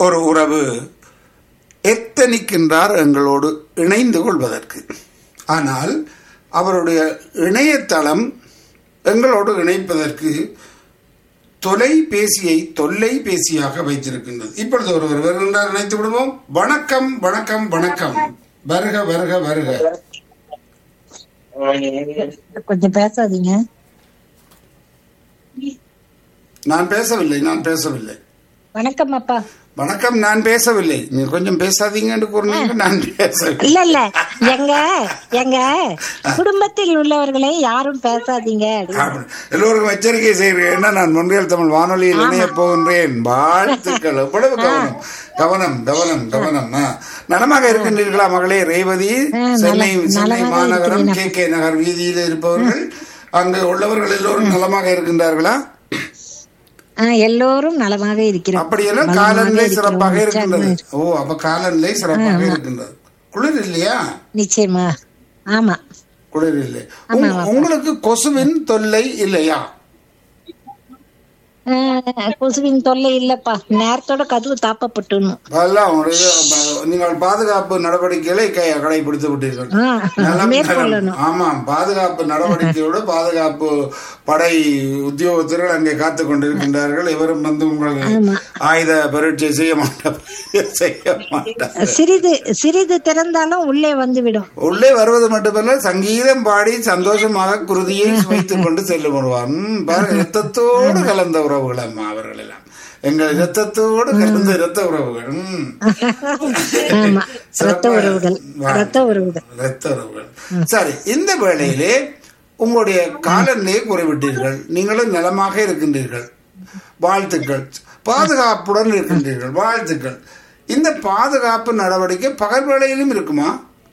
ஒரு உறவு எத்தனிக்கின்றார் எங்களோடு இணைந்து கொள்வதற்கு ஆனால் அவருடைய இணையதளம் எங்களோடு இணைப்பதற்கு தொலைபேசியை தொல்லைபேசியாக வைத்திருக்கின்றது இப்பொழுது ஒருவர் வருகின்றார் இணைத்து விடுவோம் வணக்கம் வணக்கம் வணக்கம் வருக வருக வருக கொஞ்சம் பேசாதீங்க நான் பேசவில்லை நான் பேசவில்லை வணக்கம் அப்பா வணக்கம் நான் பேசவில்லை நீங்க கொஞ்சம் பேசாதீங்கன்னு கூறினீங்க நான் பேசவில்லை இல்ல இல்ல எங்க எங்க குடும்பத்தில் உள்ளவர்களை யாரும் பேசாதீங்க அப்படின்னு. அப்படி. எல்லோருக்கும் எச்சரிக்கை செய்கிறேன் என்ன நான் முன்றியல் தமிழ் வானொலியில் இணைய போகின்றேன் வாழ்த்துக்கள் எவ்வளவு கவனம் கவனம் கவனம் கவனம் ஆ. நலமாக இருக்கின்றீர்களா மகளே ரேவதி சென்னை சென்னை நலமாக மாநகரம் கே கே நகர் வீதியில் இருப்பவர்கள் அங்கு உள்ளவர்கள் எல்லோரும் நலமாக இருக்கின்றார்களா ஆ, எல்லோரும் நலமாக இருக்கிறோம் அப்படியெல்லாம் நலமாக காலநிலை இருக்கிறோம். சிறப்பாக இருக்கின்றது நிச்சயமா. ஓ அப்ப காலநிலை சிறப்பாக இருக்கின்றது குளிர் இல்லையா நிச்சயமா ஆமா குளிர் இல்லை உங்க- உங்களுக்கு கொசுவின் தொல்லை இல்லையா ஆ, கொசுவின் தொல்லை இல்லப்பா நேரத்தோட கதவு தாப்பப்பட்டுணும் அதெல்லாம் ஒரு இது, நீங்கள் பாதுகாப்பு நடவடிக்கைகளை கை- கடைபிடித்து விட்டீர்கள் ஆ, நலம், நலம். மேற்கொள்ளணும் ஆமாம் பாதுகாப்பு நடவடிக்கையோடு பாதுகாப்பு படை உத்தியோகத்தர்கள் அங்கே காத்துக் கொண்டிருக்கின்றார்கள் இவரும் வந்து உங்கள் ஆமா. ஆயுத பரீட்சை செய்ய மாட்டார் செய்ய மாட்டார் சிறிது சிறிது திறந்தாலும் உள்ளே வந்துவிடும் உள்ளே வருவது மட்டுமல்ல சங்கீதம் பாடி சந்தோஷமாக குருதியை சுவைத்துக் கொண்டு செல்லும் வருவார் ம், பாருங்க இரத்தத்தோடு கலந்த உறவுகள் அம்மா அவர்கள் எல்லாம் எங்கள் இரத்தத்தோடு கலந்த இரத்த உறவுகள் ம். ஆமா ரத்த சிறப்பாக உறவுகள் வா- ரத்த உறவுகள் இரத்த உறவுகள் சரி இந்த வேளையிலே உங்களுடைய காலநிலையை குறிவிட்டீர்கள் நீங்களும் நலமாக இருக்கின்றீர்கள் வாழ்த்துக்கள் பாதுகாப்புடன் இருக்கின்றீர்கள் வாழ்த்துக்கள் இந்த பாதுகாப்பு நடவடிக்கை பகல் வேளையிலும் இருக்குமா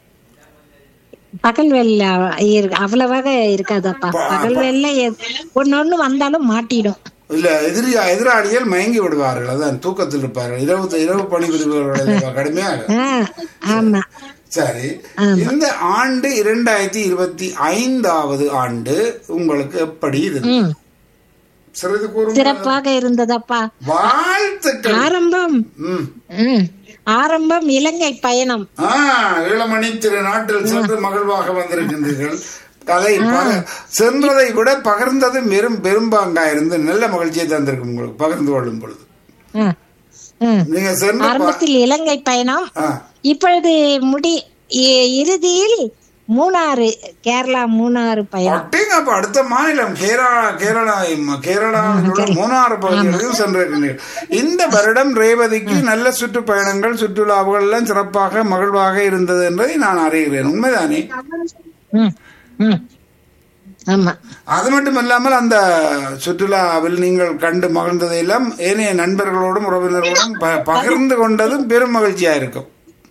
பகல் வேலையில அவ்வளவாக இருக்காதப்பா பகல் வேலையில ஒன்னொன்னு வந்தாலும் மாட்டிடும் இல்ல எதிரி எதிராளிகள் மயங்கி விடுவார்கள் அதான் தூக்கத்தில் இருப்பார்கள் இரவு இரவு பணிபுரிபவர்கள் கடுமையாக ஆ, ஆமா சரி இந்த ஆண்டு இரண்டாயிரத்தி இருபத்தி ஐந்தாவது ஆண்டு உங்களுக்கு எப்படி இருந்தது ம், சிறிது கூறும் சிறப்பாக இருந்ததப்பா வாழ்த்துக்கள் ஆரம்பம் ம். ம், ஆரம்பம் இலங்கை பயணம் ஆ இளமணி திரு நாட்டில் சென்று மகிழ்வாக வந்திருக்கின்றீர்கள் அதை பக- சென்றதை விட பகிர்ந்தது பெரும் பெரும்பாங்கா இருந்து நல்ல மகிழ்ச்சியை தந்திருக்கும் உங்களுக்கு பகிர்ந்து கொள்ளும் பொழுது ஆ, ம். நீங்க சென்று பா- ஆரம்பத்தில் இலங்கை பயணம் ஆ, இப்பொழுது முடி இ- இறுதியில் மூணாறு கேரளா மூணாறு பயணம் அட்டேங்க அப்ப அடுத்த மாநிலம் கேரளா கேரளா கேரளாவில் உள்ள மூணாறு பகுதிகளிலும் சென்றிருக்கிறீர்கள் இந்த வருடம் ரேவதிக்கு நல்ல சுற்றுப்பயணங்கள் சுற்றுலாவுகள் எல்லாம் சிறப்பாக மகிழ்வாக இருந்தது என்பதை நான் அறிகிறேன் உண்மைதானே ம், ம். ஆமா அது மட்டும் இல்லாமல் அந்த சுற்றுலாவில் நீங்கள் கண்டு மகிழ்ந்ததையெல்லாம் ஏனைய நண்பர்களோடும் உறவினர்களோடும் ப- பகிர்ந்து கொண்டதும் பெரும் மகிழ்ச்சியா இருக்கும்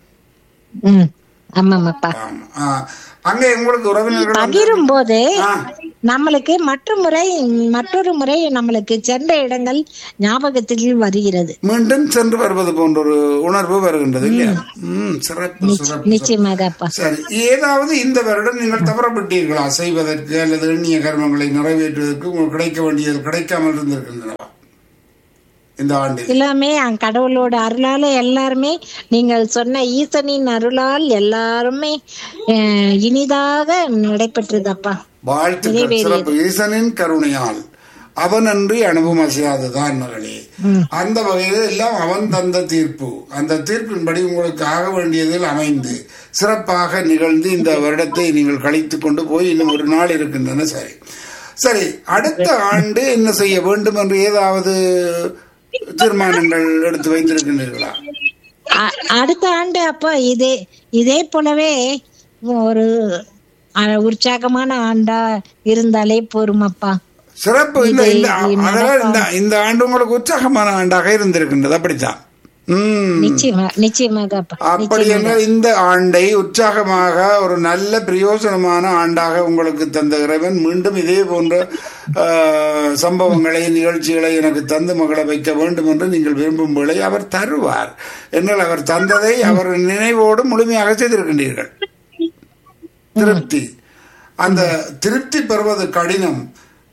ம் ஆமாமாப்பா ஆமா. ஆ, அங்கே உங்களுக்கு உறவினர்கள் வந்து- பகிரும் போது ஆ, நம்மளுக்கு மற்ற முறை மற்றொரு முறை நம்மளுக்கு சென்ற இடங்கள் ஞாபகத்தில் வருகிறது மீண்டும் சென்று வருவது போன்ற ஒரு உணர்வு வருகின்றது இல்லையா ம் சிறப்பு சிறப்பு நிச்சயமாக அப்பா சரி ஏதாவது இந்த வருடம் நீங்கள் தவறப்பட்டீர்களா செய்வதற்கு அல்லது எண்ணிய கர்மங்களை நிறைவேற்றுவதற்கு உங்களுக்கு கிடைக்க வேண்டியது கிடைக்காமல் இருந்திருக்கின்றனவா இந்த ஆண்டில் எல்லாமே அந் கடவுளோட அருளால எல்லாருமே நீங்கள் சொன்ன ஈசனின் அருளால் எல்லாருமே அஹ், இனிதாக நடைபெற்றதப்பா வாழ்த்துக்கள் சிறப்பு ஈசனின் கருணையால் அவனன்றி அனுபவம் அசையாதுதான் மகளே அந்த வகையில் எல்லாம் அவன் தந்த தீர்ப்பு அந்த தீர்ப்பின்படி உங்களுக்கு ஆக வேண்டியதில் அமைந்து சிறப்பாக நிகழ்ந்து இந்த வருடத்தை நீங்கள் கழித்துக் கொண்டு போய் இன்னும் ஒரு நாள் இருக்கின்றன சரி சரி அடுத்த ஆண்டு என்ன செய்ய வேண்டும் என்று ஏதாவது தீர்மானங்கள் எடுத்து வைத்திருக்கின்றீர்களா அ- அடுத்த ஆண்டு அப்பா இதே இதே போலவே ஒரு அஹ், உற்சாகமான ஆண்டா இருந்தாலே போருமப்பா சிறப்பு இந்த இதை இந்த அதனால் நடப்பா- இந்த இந்த ஆண்டு உங்களுக்கு உற்சாகமான ஆண்டாக இருந்திருக்கின்றது அப்படித்தான் ம் நிச்சயமா நிச்சயமாக அப்பா அப்படி என்றால் இந்த ஆண்டை உற்சாகமாக ஒரு நல்ல பிரயோஜனமான ஆண்டாக உங்களுக்கு தந்த இறைவன் மீண்டும் இதே போன்ற ஆ, சம்பவங்களை நிகழ்ச்சிகளை எனக்கு தந்து மகள வைக்க வேண்டும் என்று நீங்கள் விரும்பும் வேளை அவர் தருவார் என்றால் அவர் தந்ததை அவர் நினைவோடு முழுமையாக செய்திருக்கின்றீர்கள் திருப்தி அந்த திருப்தி பெறுவது கடினம்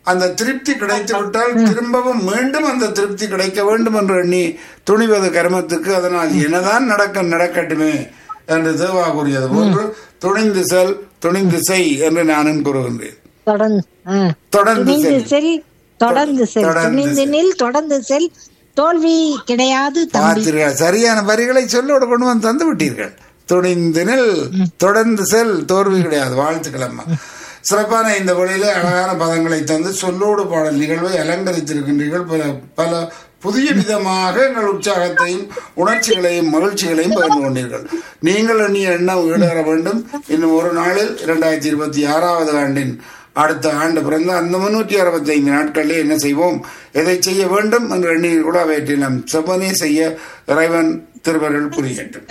அந்த திருப்தி கிடைத்து விட்டால் திரும்பவும் மீண்டும் அந்த திருப்தி கிடைக்க வேண்டும் என்று எண்ணி துணிவது கர்மத்துக்கு அதனால் என்னதான் நடக்க நடக்கட்டுமே என்று தேவா கூறியது போன்று துணிந்து செல் துணிந்து செய் என்று நானும் கூறுகின்றேன் தொடர்ந்து ஆ. தொடர்ந்து துணிந்து செல் செல் தொடர்ந்து செல் தொடர்ந்து துணிந்து நில் தொடர்ந்து செல் தோல்வி கிடையாது தம்பி பார்த்தீர்கள் சரியான வரிகளை சொல்லோடு கொண்டு வந்து தந்து விட்டீர்கள் துணிந்து நில் தொடர்ந்து செல் தோல்வி கிடையாது வாழ்த்துக்கள் அம்மா சிறப்பான இந்த வழியில அழகான பதங்களை தந்து சொல்லோடு பாடல் நிகழ்வை அலங்கரித்திருக்கின்றீர்கள் பல பல புதிய விதமாக எங்கள் உற்சாகத்தையும் உணர்ச்சிகளையும் மகிழ்ச்சிகளையும் பகிர்ந்து கொண்டீர்கள் நீங்கள் எண்ணிய எண்ணம் ஈடேற வேண்டும் இன்னும் ஒரு நாளில் இரண்டாயிரத்தி இருபத்தி ஆறாவது ஆண்டின் அடுத்த ஆண்டு பிறந்த அந்த முன்னூற்றி அறுபத்தி ஐந்து நாட்களில் என்ன செய்வோம் எதை செய்ய வேண்டும் என்று எண்ணீர் கூட அவற்றை நாம் செவ்வனே செய்ய இறைவன் திருவருள் புரியட்டும்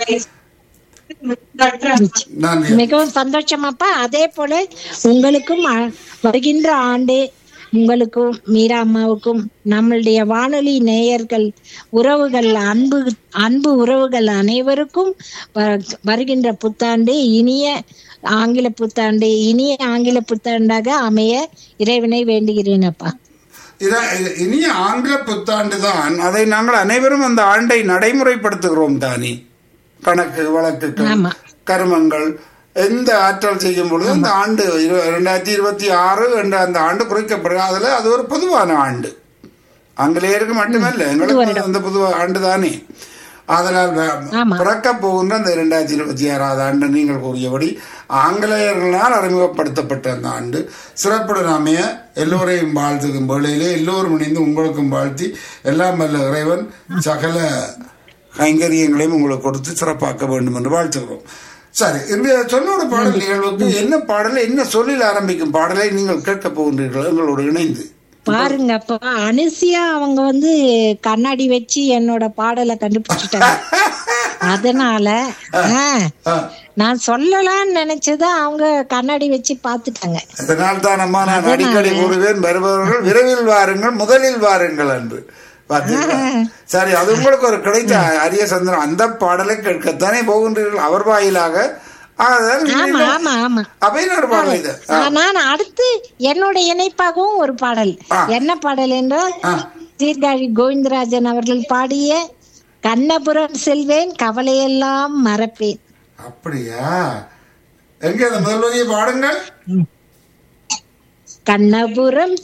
நன்றி மிகவும் சந்தோஷமாப்பா அதே போல உங்களுக்கும் அ- வருகின்ற ஆண்டு உங்களுக்கும் மீரா அம்மாவுக்கும் நம்மளுடைய வானொலி நேயர்கள் உறவுகள் அன்பு அன்பு உறவுகள் அனைவருக்கும் வ- வருகின்ற புத்தாண்டு இனிய ஆங்கில புத்தாண்டு இனிய ஆங்கில புத்தாண்டாக அமைய இறைவனை வேண்டுகிறேன் அப்பா இத- இது- இனிய ஆங்கில புத்தாண்டு தான் அதை நாங்கள் அனைவரும் அந்த ஆண்டை நடைமுறைப்படுத்துகிறோம் தானே கணக்கு வழக்குகள் ஆமா. கர்மங்கள் எந்த ஆற்றல் செய்யும் பொழுது அந்த ஆண்டு இரு- இரண்டாயிரத்தி இருபத்தி ஆறு என்ற அந்த ஆண்டு குறைக்கப்படுகிறது அதுல அது ஒரு பொதுவான ஆண்டு ஆங்கிலேயருக்கு மட்டுமல்ல எங்களுக்கு அந்த புது ஆண்டு தானே அதனால் வ- ஆமா. பிறக்க போகின்ற அந்த இரண்டாயிரத்தி இருபத்தி ஆறாவது ஆண்டு நீங்கள் கூறியபடி ஆங்கிலேயர்களால் அறிமுகப்படுத்தப்பட்ட அந்த ஆண்டு சிறப்புடன் அமைய எல்லோரையும் வாழ்த்துக்கும் வேளையிலே எல்லோரும் இணைந்து உங்களுக்கும் வாழ்த்தி எல்லாம் வல்ல இறைவன் சகல கைங்கரியங்களையும் உங்களுக்கு கொடுத்து சிறப்பாக்க வேண்டும் என்று வாழ்த்துகிறோம் சரி இன்றைய சொன்னோட பாடல் நிகழ்வுக்கு என்ன பாடலை என்ன சொல்லில் ஆரம்பிக்கும் பாடலை நீங்கள் கேட்கப் போகின்றீர்கள் எங்களோடு இணைந்து பாருங்கப்பா அனுசியா அவங்க வந்து கண்ணாடி வச்சு என்னோட பாடலை கண்டுபிடிச்சிட்டாங்க அதனால ஆ, ஆ, நான் சொல்லலாம்னு நினைச்சதை அவங்க கண்ணாடி வச்சு பாத்துட்டாங்க அதனால் தான் அம்மா நான் அடிக்கடி கூறுவேன் வருபவர்கள் விரைவில் வாருங்கள் முதலில் வாருங்கள் என்று பார்த்தீங்களா சரி அது உங்களுக்கு ஒரு கிடைத்த அரிய சந்திரம் அந்த பாடலை கேட்கத்தானே போகின்றீர்கள் அவர் வாயிலாக ஆதலால் ஆமா நீங்கள் ஆமா ஆமா அவையினோட பாடல் இது ஆ, நான் அடுத்து என்னோட இணைப்பாகவும் ஒரு பாடல் ஆ. என்ன பாடல் என்றால் ஆ. சீர்காழி கோவிந்தராஜன் அவர்கள் பாடிய கண்ணபுரம் செல்வேன் கவலையெல்லாம் மறப்பேன் அப்படியா எங்க அந்த முதல் வரியை பாடுங்கள் கண்ணபுரம்